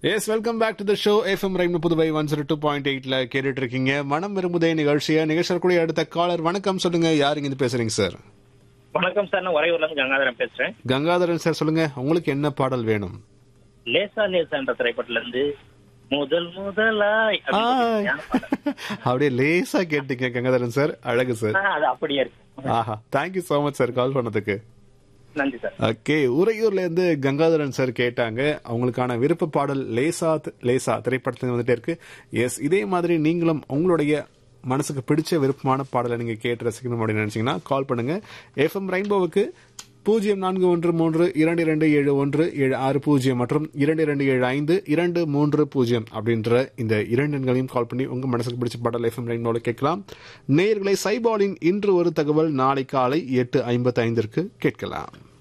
S welcome back to the show FM rhyme Puduvai one zero two point எயிட்ல கேட்டுட்டு இருக்கீங்க மனம் விரும்புதே நிகழ்ச்சியை நிகழ்ச்சியக்கூடிய அடுத்த காலர் வணக்கம் சொல்லுங்க யாருங்க இருந்து பேசுறீங்க சார் வணக்கம் சார் நான் உறையூர்ல இருந்து கங்காதரன் பேசுறேன் கங்காதரன் சார் சொல்லுங்க உங்களுக்கு என்ன பாடல் வேணும் லேசா லேசான்ற திரைப்படத்துல இருந்து முதல் முதலாய் ஆ, அப்படின்னு ஞான பாடல். அப்படியே லேசா கேட்டீங்க கங்காதரன் சார் அழகு சார் ஆ, அது அப்படியே இருக்கு ஆஹா thank you so much sir call பண்ணதுக்கு நன்றி சார் ஓகே உறையூர்ல இருந்து கங்காதரன் சார் கேட்டாங்க அவங்களுக்கான விருப்ப பாடல் லேசா லேசா திரைப்படத்துல வந்துட்டே இருக்கு எஸ் இதே மாதிரி நீங்களும் உங்களுடைய மனசுக்கு பிடிச்ச விருப்பமான பாடலை நீங்க கேட்டு ரசிக்கணும் அப்படின்னு நினைச்சீங்கன்னா கால் பண்ணுங்க எஃப்எம் ரெயின்போவுக்கு பூஜ்ஜியம் நான்கு ஒன்று மூன்று இரண்டு இரண்டு ஏழு ஒன்று ஏழு ஆறு பூஜ்ஜியம் மற்றும் இரண்டு இரண்டு ஏழு ஐந்து இரண்டு மூன்று பூஜ்ஜியம் அப்படின்ற இந்த இரண்டு எண்களையும் கால் பண்ணி உங்க மனசுக்கு பிடிச்ச பாடல் எஃப்எம் ரெயின்போல கேட்கலாம் நேயர்களை சைபாலின் இன்று ஒரு தகவல் நாளை காலை எட்டு ஐம்பத்தி ஐந்திற்கு கேட்கலாம்